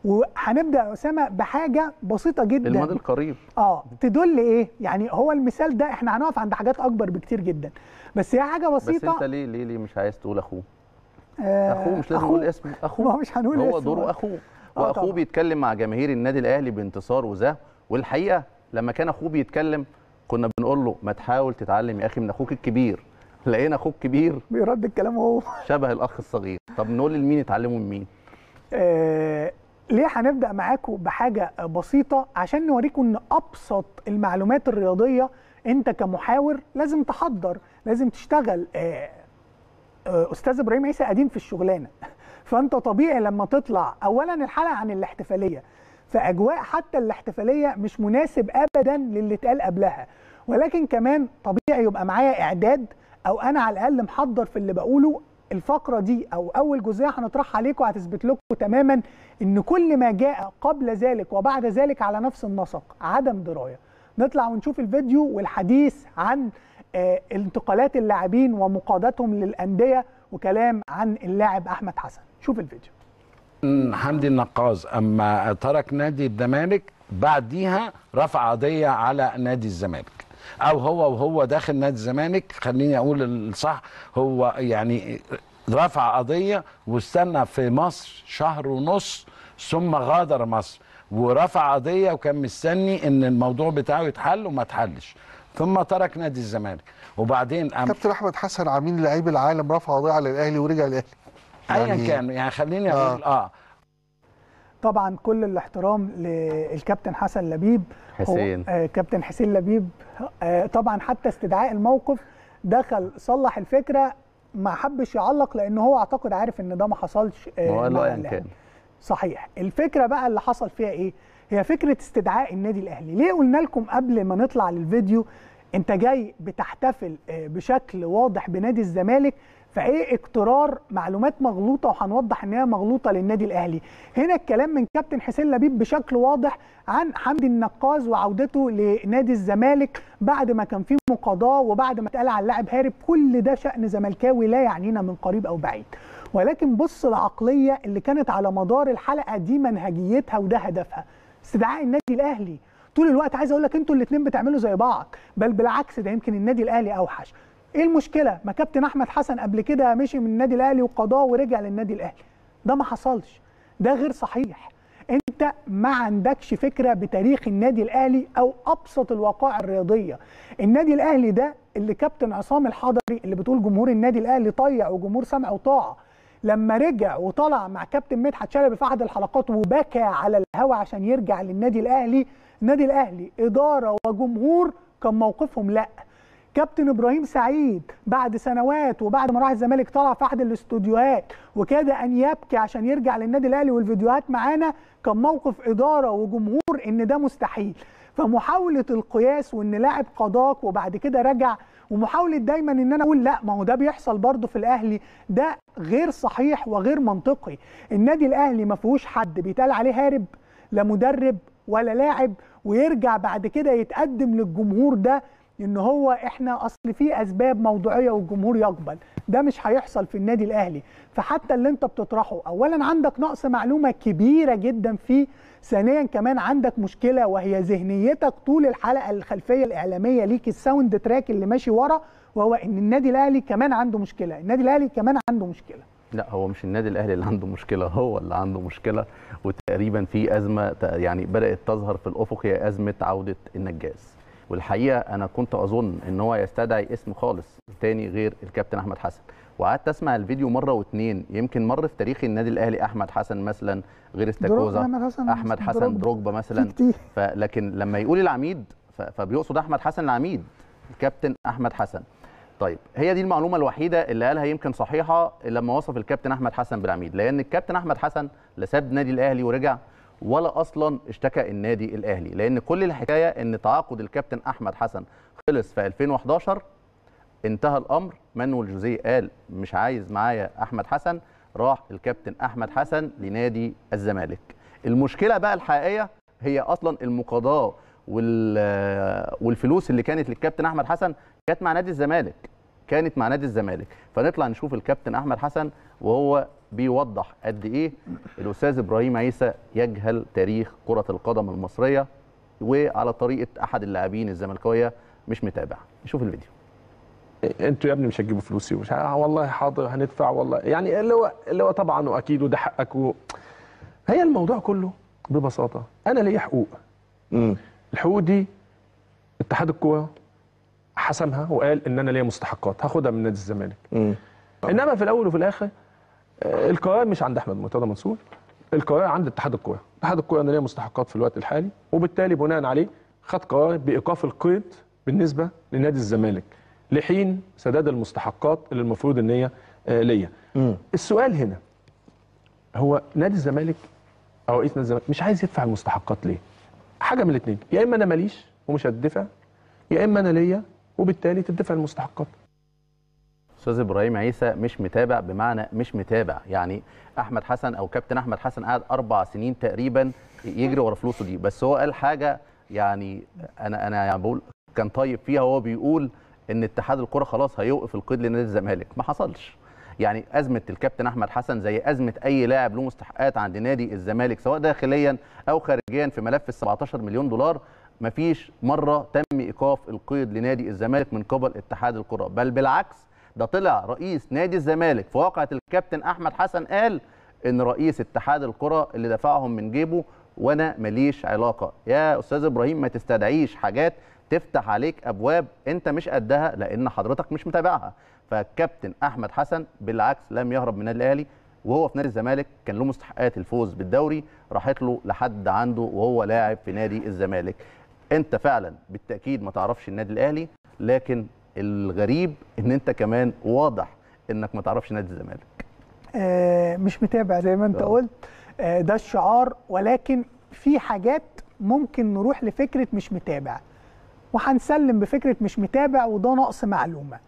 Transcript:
وهنبدا يا اسامه بحاجه بسيطه جدا الماضي القريب اه تدل ايه يعني هو المثال ده احنا هنقف عند حاجات اكبر بكتير جدا بس هي حاجه بس بسيطه انت ليه ليه ليه مش عايز تقول اخوه آه اخوه مش لازم نقول اسمه ما اخوه هو مش هنقول هو اسمه. دوره اخوه آه واخوه طبعاً. بيتكلم مع جماهير النادي الاهلي بانتصار وزه والحقيقه لما كان اخوه بيتكلم كنا بنقول له ما تحاول تتعلم يا اخي من اخوك الكبير لقينا اخوك كبير بيرد الكلام هو شبه الاخ الصغير طب نقول لمين يتعلموا من مين آه ليه هنبدا معاكم بحاجه بسيطه عشان نوريكم ان ابسط المعلومات الرياضيه انت كمحاور لازم تحضر لازم تشتغل آه آه استاذ ابراهيم عيسى قديم في الشغلانه فانت طبيعي لما تطلع اولا الحلقه عن الاحتفاليه فاجواء حتى الاحتفاليه مش مناسب ابدا للي اتقال قبلها ولكن كمان طبيعي يبقى معايا اعداد او انا على الاقل محضر في اللي بقوله الفقره دي او اول جزئيه هنطرحها عليكم هتثبت لكم تماما ان كل ما جاء قبل ذلك وبعد ذلك على نفس النسق عدم درايه نطلع ونشوف الفيديو والحديث عن آه، انتقالات اللاعبين ومقاداتهم للانديه وكلام عن اللاعب احمد حسن شوف الفيديو حمدي النقاز اما ترك نادي الزمالك بعديها رفع قضيه على نادي الزمالك او هو وهو داخل نادي الزمالك خليني اقول الصح هو يعني رفع قضيه واستنى في مصر شهر ونص ثم غادر مصر ورفع قضيه وكان مستني ان الموضوع بتاعه يتحل وما اتحلش ثم ترك نادي الزمالك وبعدين أم كابتن احمد حسن عميل لعيب العالم رفع قضيه على الاهلي ورجع الاهلي ايا كان يعني خليني اقول اه, آه طبعا كل الاحترام للكابتن حسن لبيب هو- حسين. آه كابتن حسين لبيب آه طبعا حتى استدعاء الموقف دخل صلح الفكره ما حبش يعلق لان هو اعتقد عارف ان ده ما حصلش ما هو قال له مع ايا الأهلي. كان صحيح الفكره بقى اللي حصل فيها ايه هي فكره استدعاء النادي الاهلي ليه قلنا لكم قبل ما نطلع للفيديو انت جاي بتحتفل آه، بشكل واضح بنادي الزمالك فايه اقترار معلومات مغلوطه وهنوضح ان هي مغلوطه للنادي الاهلي هنا الكلام من كابتن حسين لبيب بشكل واضح عن حمدي النقاز وعودته لنادي الزمالك بعد ما كان فيه مقاضاه وبعد ما اتقال على اللاعب هارب كل ده شان زملكاوي لا يعنينا من قريب او بعيد ولكن بص العقليه اللي كانت على مدار الحلقه دي منهجيتها وده هدفها استدعاء النادي الاهلي طول الوقت عايز اقول لك انتوا الاثنين بتعملوا زي بعض بل بالعكس ده يمكن النادي الاهلي اوحش ايه المشكله ما كابتن احمد حسن قبل كده مشي من النادي الاهلي وقضاه ورجع للنادي الاهلي ده ما حصلش ده غير صحيح انت ما عندكش فكره بتاريخ النادي الاهلي او ابسط الوقائع الرياضيه النادي الاهلي ده اللي كابتن عصام الحضري اللي بتقول جمهور النادي الاهلي طيع وجمهور سمع وطاعه لما رجع وطلع مع كابتن مدحت شلبي في احد الحلقات وبكى على الهوا عشان يرجع للنادي الاهلي النادي الاهلي اداره وجمهور كان موقفهم لا كابتن ابراهيم سعيد بعد سنوات وبعد ما راح الزمالك طلع في احد الاستوديوهات وكاد ان يبكي عشان يرجع للنادي الاهلي والفيديوهات معانا كان موقف اداره وجمهور ان ده مستحيل فمحاوله القياس وان لاعب قضاك وبعد كده رجع ومحاوله دايما ان انا اقول لا ما هو ده بيحصل برضه في الاهلي ده غير صحيح وغير منطقي النادي الاهلي ما فيهوش حد بيتقال عليه هارب لا مدرب ولا لاعب ويرجع بعد كده يتقدم للجمهور ده ان هو احنا اصل في اسباب موضوعيه والجمهور يقبل ده مش هيحصل في النادي الاهلي فحتى اللي انت بتطرحه اولا عندك نقص معلومه كبيره جدا فيه ثانيا كمان عندك مشكله وهي ذهنيتك طول الحلقه الخلفيه الاعلاميه ليك الساوند تراك اللي ماشي ورا وهو ان النادي الاهلي كمان عنده مشكله النادي الاهلي كمان عنده مشكله لا هو مش النادي الاهلي اللي عنده مشكله هو اللي عنده مشكله وتقريبا في ازمه ت- يعني بدات تظهر في الافق هي ازمه عوده النجاز والحقيقه انا كنت اظن ان هو يستدعي اسم خالص تاني غير الكابتن احمد حسن وقعدت اسمع الفيديو مره واتنين يمكن مر في تاريخ النادي الاهلي احمد حسن مثلا غير استاكوزا أحمد حسن احمد حسن دروجبا. دروجبا مثلا في كتير. فلكن لما يقول العميد ف- فبيقصد احمد حسن العميد الكابتن احمد حسن طيب هي دي المعلومه الوحيده اللي قالها يمكن صحيحه لما وصف الكابتن احمد حسن بالعميد لان الكابتن احمد حسن لا ساب النادي الاهلي ورجع ولا اصلا اشتكى النادي الاهلي لان كل الحكايه ان تعاقد الكابتن احمد حسن خلص في 2011 انتهى الامر مانويل جوزيه قال مش عايز معايا احمد حسن راح الكابتن احمد حسن لنادي الزمالك المشكله بقى الحقيقيه هي اصلا المقاضاه وال- والفلوس اللي كانت للكابتن احمد حسن كانت مع نادي الزمالك كانت مع نادي الزمالك فنطلع نشوف الكابتن احمد حسن وهو بيوضح قد ايه الاستاذ ابراهيم عيسى يجهل تاريخ كره القدم المصريه وعلى طريقه احد اللاعبين الزملكاويه مش متابع نشوف الفيديو انتوا يا ابني مش هتجيبوا فلوسي ومش ه- والله حاضر هندفع والله يعني اللي هو اللي هو طبعا واكيد وده حقك و... هي الموضوع كله ببساطه انا ليا حقوق الحقوق دي اتحاد الكوره حسمها وقال ان انا ليا مستحقات هاخدها من نادي الزمالك انما في الاول وفي الاخر آه، القرار مش عند احمد مرتضى منصور القرار عند اتحاد الكوره اتحاد الكوره انا ليا مستحقات في الوقت الحالي وبالتالي بناء عليه خد قرار بايقاف القيد بالنسبه لنادي الزمالك لحين سداد المستحقات اللي المفروض ان هي آه، ليا السؤال هنا هو نادي الزمالك او رئيس نادي الزمالك مش عايز يدفع المستحقات ليه حاجه من الاثنين يا اما انا ماليش ومش هتدفع يا اما انا ليا وبالتالي تدفع المستحقات استاذ ابراهيم عيسى مش متابع بمعنى مش متابع يعني احمد حسن او كابتن احمد حسن قعد اربع سنين تقريبا يجري ورا فلوسه دي بس هو قال حاجه يعني انا انا يعني بقول كان طيب فيها وهو بيقول ان اتحاد الكره خلاص هيوقف القيد لنادي الزمالك ما حصلش يعني ازمه الكابتن احمد حسن زي ازمه اي لاعب له مستحقات عند نادي الزمالك سواء داخليا او خارجيا في ملف ال 17 مليون دولار مفيش مره تم ايقاف القيد لنادي الزمالك من قبل اتحاد الكره بل بالعكس ده طلع رئيس نادي الزمالك في واقعه الكابتن احمد حسن قال ان رئيس اتحاد الكره اللي دفعهم من جيبه وانا ماليش علاقه يا استاذ ابراهيم ما تستدعيش حاجات تفتح عليك ابواب انت مش قدها لان حضرتك مش متابعها فالكابتن احمد حسن بالعكس لم يهرب من النادي الاهلي وهو في نادي الزمالك كان له مستحقات الفوز بالدوري راحت له لحد عنده وهو لاعب في نادي الزمالك انت فعلا بالتاكيد ما تعرفش النادي الاهلي لكن الغريب ان انت كمان واضح انك ما تعرفش نادي الزمالك آه، مش متابع زي ما انت آه. قلت آه، ده الشعار ولكن في حاجات ممكن نروح لفكره مش متابع وهنسلم بفكره مش متابع وده نقص معلومه